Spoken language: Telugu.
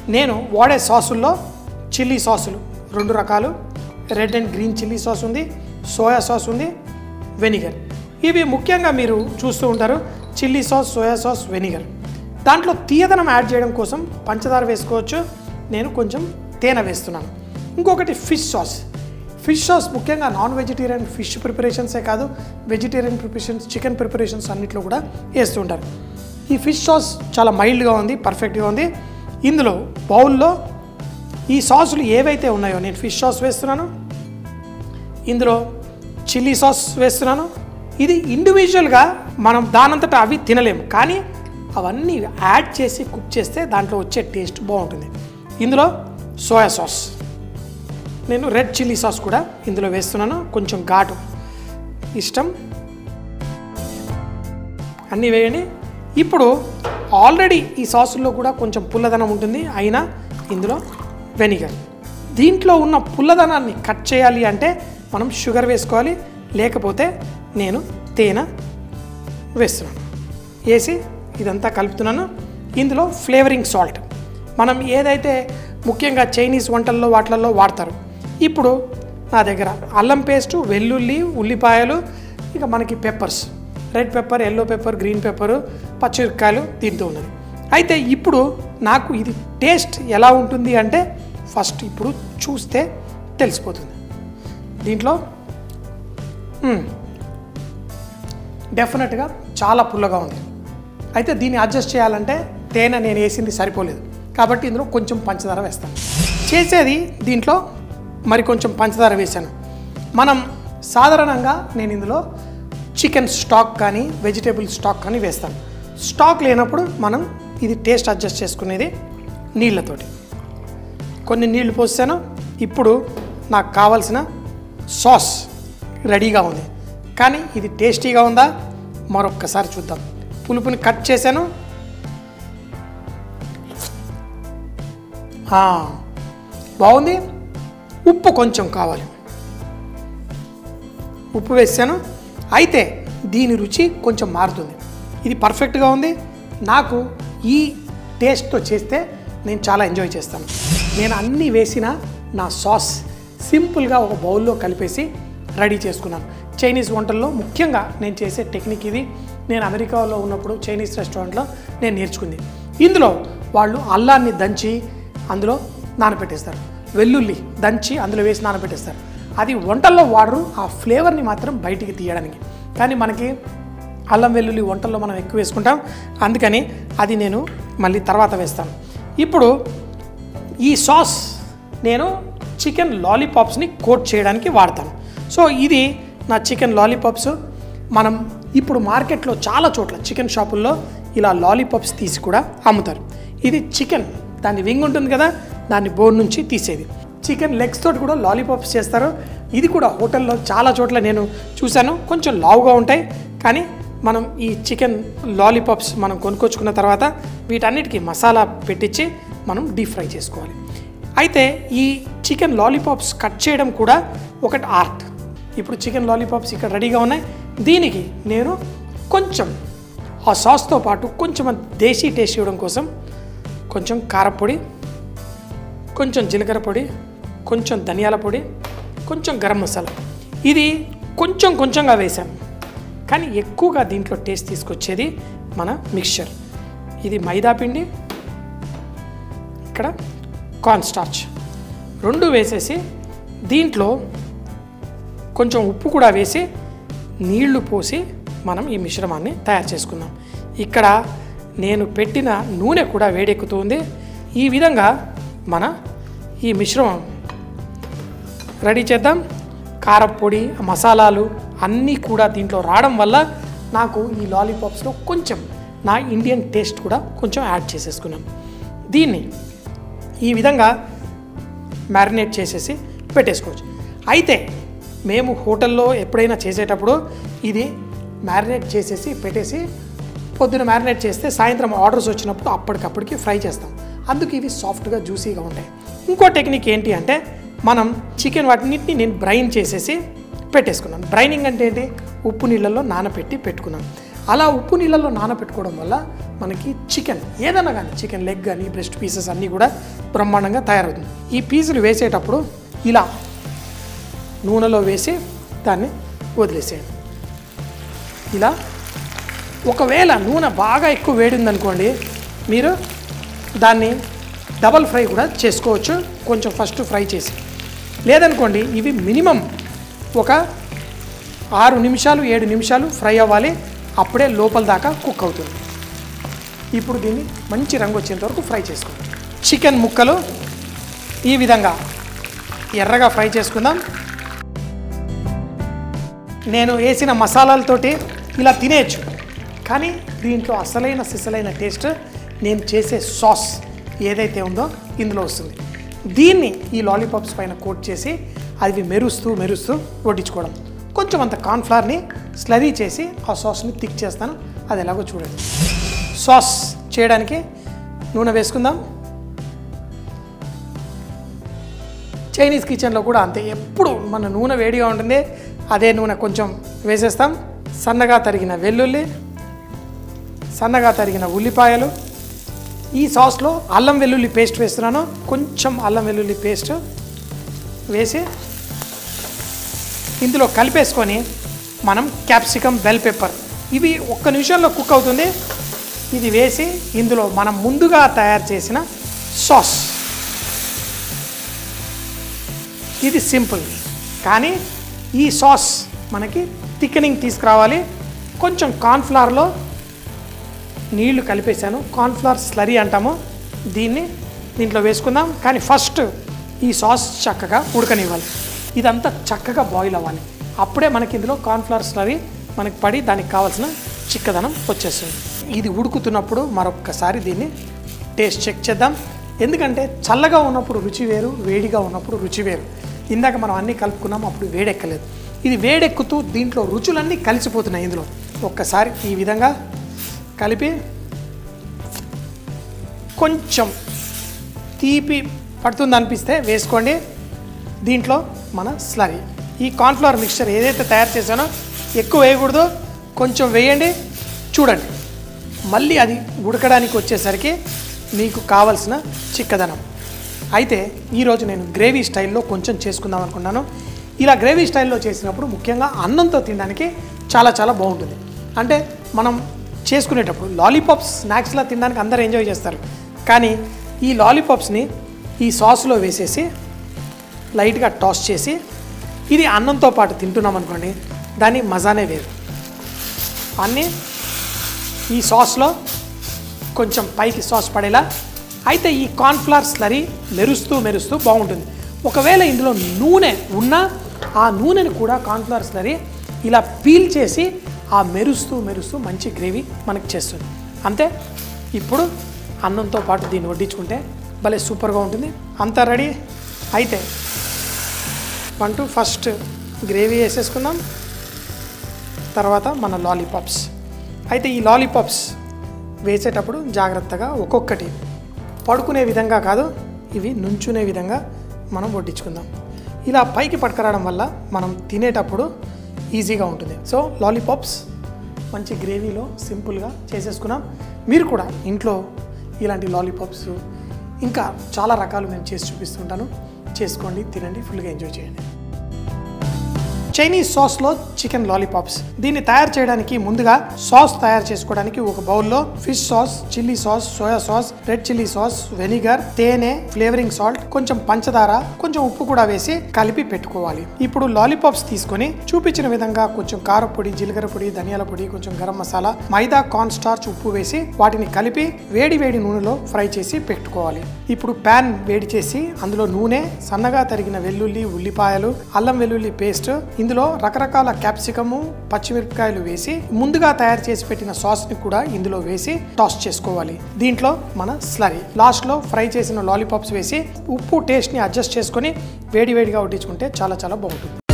నేను వాడే సాసుల్లో చిల్లీ సాసులు రెండు రకాలు red and green chilli sauce ఉంది సోయా సాస్ ఉంది వెనిగర్ ఇవి ముఖ్యంగా మీరు చూస్తూ ఉంటారు chilli sauce soya sauce vinegar దాంట్లో తీయదనం యాడ్ చేయడం కోసం పంచదార వేసుకోవచ్చు నేను కొంచెం తేనె వేస్తున్నాను ఇంకొకటి ఫిష్ సాస్ ఫిష్ సాస్ ముఖ్యంగా నాన్ వెజిటేరియన్ ఫిష్ ప్రిపరేషన్సే కాదు వెజిటేరియన్ ప్రిపరేషన్స్ చికెన్ ప్రిపరేషన్స్ అన్నిట్లో కూడా వేస్తూ ఉంటారు ఈ ఫిష్ సాస్ చాలా మైల్డ్గా ఉంది పర్ఫెక్ట్గా ఉంది ఇందులో బౌల్లో ఈ సాసులు ఏవైతే ఉన్నాయో నేను ఫిష్ సాస్ వేస్తున్నాను ఇందులో చిల్లీ సాస్ వేస్తున్నాను ఇది ఇండివిజువల్గా మనం దానంతటా అవి తినలేము కానీ అవన్నీ యాడ్ చేసి కుక్ చేస్తే దాంట్లో వచ్చే టేస్ట్ బాగుంటుంది ఇందులో సోయా సాస్ నేను రెడ్ చిల్లీ సాస్ కూడా ఇందులో వేస్తున్నాను కొంచెం ఘాటు ఇష్టం అన్నీ వేయండి ఇప్పుడు ఆల్రెడీ ఈ సాసుల్లో కూడా కొంచెం పుల్లదనం ఉంటుంది అయినా ఇందులో వెనిగర్ దీంట్లో ఉన్న పుల్లదనాన్ని కట్ చేయాలి అంటే మనం షుగర్ వేసుకోవాలి లేకపోతే నేను తేనె వేస్తున్నాను వేసి ఇదంతా కలుపుతున్నాను ఇందులో ఫ్లేవరింగ్ సాల్ట్ మనం ఏదైతే ముఖ్యంగా చైనీస్ వంటల్లో వాటిల్లో వాడతారు ఇప్పుడు నా దగ్గర అల్లం పేస్టు వెల్లుల్లి ఉల్లిపాయలు ఇక మనకి peppers red pepper yellow pepper green pepper పచ్చిమిరపకాయలు దీంతో ఉన్నది అయితే ఇప్పుడు నాకు ఇది టేస్ట్ ఎలా ఉంటుంది అంటే ఫస్ట్ ఇప్పుడు చూస్తే తెలిసిపోతుంది దీంట్లో మ్మ్, డెఫినెట్గా చాలా పుల్లగా ఉంది అయితే దీన్ని అడ్జస్ట్ చేయాలంటే తేనె నేను వేసింది సరిపోలేదు కాబట్టి ఇందులో కొంచెం పంచదార వేస్తాను చేసేది దీంట్లో మరి కొంచెం పంచదార వేశాను మనం సాధారణంగా నేను ఇందులో చికెన్ స్టాక్ కానీ వెజిటేబుల్ స్టాక్ కానీ వేస్తాను స్టాక్ లేనప్పుడు మనం ఇది టేస్ట్ అడ్జస్ట్ చేసుకునేది నీళ్ళతోటి కొన్ని నీళ్లు పోసాను ఇప్పుడు నాకు కావాల్సిన సాస్ రెడీగా ఉంది కానీ ఇది టేస్టీగా ఉందా మరొక్కసారి చూద్దాం పులుపుని కట్ చేశాను ఆ, బాగుంది ఉప్పు కొంచెం కావాలి ఉప్పు వేసాను అయితే దీని రుచి కొంచెం మారుతుంది ఇది పర్ఫెక్ట్గా ఉంది నాకు ఈ టేస్ట్తో చేస్తే నేను చాలా ఎంజాయ్ చేస్తాను నేను అన్నీ వేసిన నా సాస్ సింపుల్గా ఒక బౌల్లో కలిపేసి రెడీ చేసుకున్నాను చైనీస్ వంటల్లో ముఖ్యంగా నేను చేసే టెక్నిక్ ఇది నేను అమెరికాలో ఉన్నప్పుడు చైనీస్ రెస్టారెంట్లో నేను నేర్చుకుంది ఇందులో వాళ్ళు అల్లాన్ని దంచి అందులో నానబెట్టేస్తారు వెల్లుల్లి దంచి అందులో వేసి నానబెట్టేస్తారు అది వంటల్లో వాడరు ఆ ఫ్లేవర్ని మాత్రం బయటికి తీయడానికి కానీ మనకి అల్లం వెల్లుల్లి వంటల్లో మనం ఎక్కువ వేసుకుంటాం అందుకని అది నేను మళ్ళీ తర్వాత వేస్తాను ఇప్పుడు ఈ సాస్ నేను చికెన్ లాలీపాప్స్ని కోట్ చేయడానికి వాడతాను సో ఇది నా చికెన్ లాలీపాప్స్ మనం ఇప్పుడు మార్కెట్లో చాలా చోట్ల చికెన్ షాపుల్లో ఇలా లాలీపాప్స్ తీసి కూడా అమ్ముతారు ఇది చికెన్ దాని వింగ్ ఉంటుంది కదా దాన్ని బోన్ నుంచి తీసేది చికెన్ లెగ్స్ తోటి కూడా లాలీపాప్స్ చేస్తారు ఇది కూడా హోటల్లో చాలా చోట్ల నేను చూశాను కొంచెం లావుగా ఉంటాయి కానీ మనం ఈ చికెన్ లాలీపాప్స్ మనం కొనుక్కొచ్చుకున్న తర్వాత వీటన్నిటికీ మసాలా పెట్టించి మనం డీప్ ఫ్రై చేసుకోవాలి అయితే ఈ చికెన్ లాలీపాప్స్ కట్ చేయడం కూడా ఒకటి ఆర్ట్ ఇప్పుడు చికెన్ లాలీపాప్స్ ఇక్కడ రెడీగా ఉన్నాయి దీనికి నేను కొంచెం ఆ సాస్తో పాటు కొంచెం దేశీ టేస్ట్ ఇవ్వడం కోసం కొంచెం కారపొడి కొంచెం జీలకర్ర పొడి కొంచెం ధనియాల పొడి కొంచెం గరం మసాలా ఇది కొంచెం కొంచెంగా వేసాను కానీ ఎక్కువగా దీంట్లో టేస్ట్ తీసుకొచ్చేది మన మిక్చర్ ఇది మైదా పిండి ఇక్కడ కార్న్ స్టార్చ్ రెండు వేసేసి దీంట్లో కొంచెం ఉప్పు కూడా వేసి నీళ్లు పోసి మనం ఈ మిశ్రమాన్ని తయారు చేసుకుందాం ఇక్కడ నేను పెట్టిన నూనె కూడా వేడెక్కుతుంది ఈ విధంగా మన ఈ మిశ్రమం రెడీ చేద్దాం కారపొడి మసాలాలు అన్నీ కూడా దీంట్లో రావడం వల్ల నాకు ఈ లాలీపాప్స్లో కొంచెం నా ఇండియన్ టేస్ట్ కూడా కొంచెం యాడ్ చేసేసుకున్నాను దీన్ని ఈ విధంగా మ్యారినేట్ చేసేసి పెట్టేసుకోవచ్చు అయితే మేము హోటల్లో ఎప్పుడైనా చేసేటప్పుడు ఇది మ్యారినేట్ చేసేసి పెట్టేసి పొద్దున మ్యారినేట్ చేస్తే సాయంత్రం ఆర్డర్స్ వచ్చినప్పుడు అప్పటికప్పటికి ఫ్రై చేస్తాం అందుకు ఇవి సాఫ్ట్గా జ్యూసీగా ఉంటాయి ఇంకో టెక్నిక్ ఏంటి అంటే మనం చికెన్ వాటిన్నిటిని నేను బ్రైన్ చేసేసి పెట్టేసుకున్నాను బ్రైనింగ్ అంటే ఏంటి ఉప్పు నీళ్ళల్లో నానబెట్టి పెట్టుకున్నాను అలా ఉప్పు నీళ్ళలో నానబెట్టుకోవడం వల్ల మనకి చికెన్ ఏదైనా కానీ చికెన్ లెగ్ కానీ బ్రెస్ట్ పీసెస్ అన్నీ కూడా బ్రహ్మాండంగా తయారవుతుంది ఈ పీసులు వేసేటప్పుడు ఇలా నూనెలో వేసి దాన్ని వదిలేసేయండి ఇలా ఒకవేళ నూనె బాగా ఎక్కువ వేడి ఉందనుకోండి మీరు దాన్ని డబల్ ఫ్రై కూడా చేసుకోవచ్చు కొంచెం ఫస్ట్ ఫ్రై చేసి లేదనుకోండి ఇవి మినిమం ఒక ఆరు నిమిషాలు ఏడు నిమిషాలు ఫ్రై అవ్వాలి అప్పుడే లోపల దాకా కుక్ అవుతుంది ఇప్పుడు దీన్ని మంచి రంగు వచ్చేంత వరకు ఫ్రై చేసుకోండి చికెన్ ముక్కలు ఈ విధంగా ఎర్రగా ఫ్రై చేసుకుందాం నేను వేసిన మసాలాలతోటి ఇలా తినేయచ్చు కానీ దీంట్లో అసలైన సిసలైన టేస్ట్ నేను చేసే సాస్ ఏదైతే ఉందో ఇందులో వస్తుంది దీన్ని ఈ లాలీపాప్స్ పైన కోట్ చేసి అవి మెరుస్తూ మెరుస్తూ వడ్డించుకోవడం కొంచెం అంత కార్న్ఫ్లవర్ని స్లరీ చేసి ఆ సాస్ని థిక్ చేస్తాను అది ఎలాగో చూడండి సాస్ చేయడానికి నూనె వేసుకుందాం చైనీస్ కిచెన్లో కూడా అంతే ఎప్పుడు మన నూనె వేడిగా ఉంటుంది అదే నూనె కొంచెం వేసేస్తాం సన్నగా తరిగిన వెల్లుల్లి సన్నగా తరిగిన ఉల్లిపాయలు ఈ సాస్లో అల్లం వెల్లుల్లి పేస్ట్ వేస్తున్నాను కొంచెం అల్లం వెల్లుల్లి పేస్ట్ వేసి ఇందులో కలిపేసుకొని మనం క్యాప్సికమ్ బెల్ పెప్పర్ ఇవి ఒక్క నిమిషంలో కుక్ అవుతుంది ఇది వేసి ఇందులో మనం ముందుగా తయారు చేసిన సాస్ ఇది సింపుల్ కానీ ఈ సాస్ మనకి థిక్నింగ్ తీసుకురావాలి కొంచెం కార్న్ఫ్లవర్లో నీళ్లు కలిపేశాను కార్న్ఫ్లవర్ స్లరీ అంటాము దీన్ని దీంట్లో వేసుకుందాం కానీ ఫస్ట్ ఈ సాస్ చక్కగా ఉడకనివ్వాలి ఇదంతా చక్కగా బాయిల్ అవ్వాలి అప్పుడే మనకి ఇందులో కార్న్ఫ్లవర్ స్లరీ మనకి పడి దానికి కావాల్సిన చిక్కదనం వచ్చేస్తుంది ఇది ఉడుకుతున్నప్పుడు మరొక్కసారి దీన్ని టేస్ట్ చెక్ చేద్దాం ఎందుకంటే చల్లగా ఉన్నప్పుడు రుచి వేరు వేడిగా ఉన్నప్పుడు రుచి వేరు ఇందాక మనం అన్నీ కలుపుకున్నాం అప్పుడు వేడెక్కలేదు ఇది వేడెక్కుతూ దీంట్లో రుచులన్నీ కలిసిపోతున్నాయి ఇందులో ఒక్కసారి ఈ విధంగా కలిపి కొంచెం తీపి పడుతుంది అనిపిస్తే వేసుకోండి దీంట్లో మన స్లరీ ఈ కార్న్ఫ్లవర్ మిక్చర్ ఏదైతే తయారు చేశానో ఎక్కువ వేయకూడదు కొంచెం వేయండి చూడండి మళ్ళీ అది ఉడకడానికి వచ్చేసరికి మీకు కావలసిన చిక్కదనం అయితే ఈరోజు నేను గ్రేవీ స్టైల్లో కొంచెం చేసుకుందాం అనుకున్నాను ఇలా గ్రేవీ స్టైల్లో చేసినప్పుడు ముఖ్యంగా అన్నంతో తినడానికి చాలా చాలా బాగుంటుంది అంటే మనం చేసుకునేటప్పుడు లాలీపాప్స్ స్నాక్స్లా తినడానికి అందరూ ఎంజాయ్ చేస్తారు కానీ ఈ లాలీపాప్స్ని ఈ సాస్లో వేసేసి లైట్గా టాస్ చేసి ఇది అన్నంతో పాటు తింటున్నాం అనుకోండి దాని మజానే వేరు అన్నీ ఈ సాస్లో కొంచెం పైకి సాస్ పడేలా అయితే ఈ కార్న్ఫ్లవర్ స్లరీ మెరుస్తూ మెరుస్తూ బాగుంటుంది ఒకవేళ ఇందులో నూనె ఉన్నా ఆ నూనెని కూడా కార్న్ఫ్లవర్ స్లరీ ఇలా పీల్ చేసి ఆ మెరుస్తూ మెరుస్తూ మంచి గ్రేవీ మనకి చేస్తుంది అంతే ఇప్పుడు అన్నంతో పాటు దీన్ని వడ్డించుకుంటే భలే సూపర్గా ఉంటుంది అంతా రెడీ అయితే అంటూ ఫస్ట్ గ్రేవీ వేసేసుకుందాం తర్వాత మన లాలీపాప్స్ అయితే ఈ లాలీపాప్స్ వేసేటప్పుడు జాగ్రత్తగా ఒక్కొక్కటి పడుకునే విధంగా కాదు ఇవి నుంచునే విధంగా మనం వడ్డించుకుందాం ఇలా పైకి పట్టుకురావడం వల్ల మనం తినేటప్పుడు ఈజీగా ఉంటుంది సో లాలీపాప్స్ మంచి గ్రేవీలో సింపుల్గా చేసేసుకున్నాం మీరు కూడా ఇంట్లో ఇలాంటి లాలీపాప్స్ ఇంకా చాలా రకాలు నేను చేసి చూపిస్తుంటాను చేసుకోండి తినండి ఫుల్గా ఎంజాయ్ చేయండి చైనీస్ సాస్లో చికెన్ లాలీపాప్స్ దీన్ని తయారు చేయడానికి ముందుగా సాస్ తయారు చేసుకోవడానికి ఒక బౌల్లో fish sauce chilli sauce soya sauce red chilli sauce vinegar తేనె ఫ్లేవరింగ్ సాల్ట్ కొంచెం పంచదార కొంచెం ఉప్పు కూడా వేసి కలిపి పెట్టుకోవాలి ఇప్పుడు లాలీపాప్స్ తీసుకొని చూపించిన విధంగా కొంచెం కారపొడి జీలకర్ర పొడి ధనియాల పొడి కొంచెం గరం మసాలా మైదా కార్న్ స్టార్చ్ ఉప్పు వేసి వాటిని కలిపి వేడి వేడి నూనెలో ఫ్రై చేసి పెట్టుకోవాలి ఇప్పుడు ప్యాన్ వేడి చేసి అందులో నూనె సన్నగా తరిగిన వెల్లుల్లి ఉల్లిపాయలు అల్లం వెల్లుల్లి పేస్ట్ ఇందులో రకరకాల క్యాప్సికము పచ్చిమిరపకాయలు వేసి ముందుగా తయారు చేసి పెట్టిన సాస్ ని కూడా ఇందులో వేసి టాస్ చేసుకోవాలి దీంట్లో మన స్లరీ లాస్ట్ లో ఫ్రై చేసిన లాలీపాప్స్ వేసి ఉప్పు టేస్ట్ ని అడ్జస్ట్ చేసుకొని వేడి వేడిగా వడ్డించుకుంటే చాలా చాలా బాగుంటుంది